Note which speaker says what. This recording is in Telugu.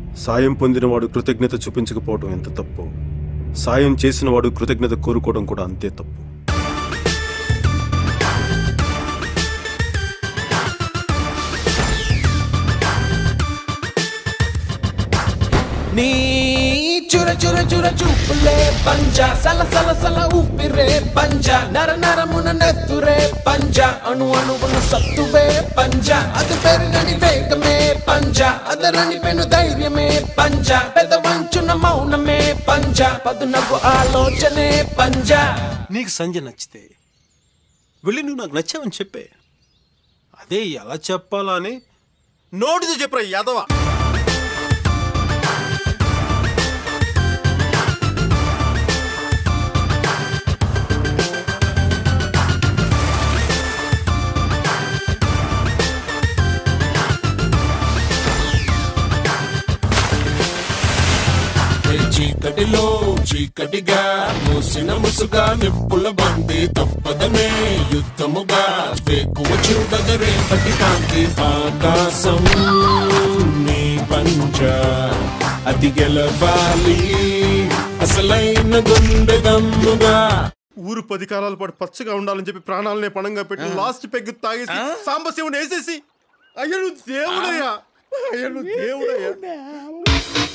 Speaker 1: సాయం పొందినవాడు కృతజ్ఞత చూపించకపోవడం ఎంత తప్పు సాయం చేసినవాడు కృతజ్ఞత కోరుకోవడం కూడా అంతే తప్పు
Speaker 2: నీ చుర చుర చుర చూపులే పంజ సల సల సల ఊపిరే పంజ నర నరమున నెత్తురే పంజ అణు అణువున సత్తువే పంజ అది పెరుగని వేగమే పంజ అదరని పెను ధైర్యమే పంజ పెద వంచున మౌనమే పంజ పదునకు ఆలోచనే పంజ
Speaker 1: నీకు సంజయ్ నచ్చితే వెళ్ళి నువ్వు నాకు నచ్చావని చెప్పే అదే ఎలా చెప్పాలా అని నోటితో చెప్పరా యాదవ
Speaker 2: ఏ చీకటిలో చీకటిగా మూసిన ముసుగా నిప్పుల బండి తప్పదనే యుద్ధముగా వేకువ చూడగ రేపటి కాంతి ఆకాశం నీ పంచ అది గెలవాలి అసలైన గుండె దమ్ముగా
Speaker 1: ఊరు పది కాలాల పాటు పచ్చగా ఉండాలని చెప్పి ప్రాణాలనే పణంగా పెట్టి లాస్ట్ పెగ్ తాగేసి సాంబశివుని వేసేసి అయ్యా నువ్వు దేవుడయ్యా అయ్యా నువ్వు దేవుడయ్యా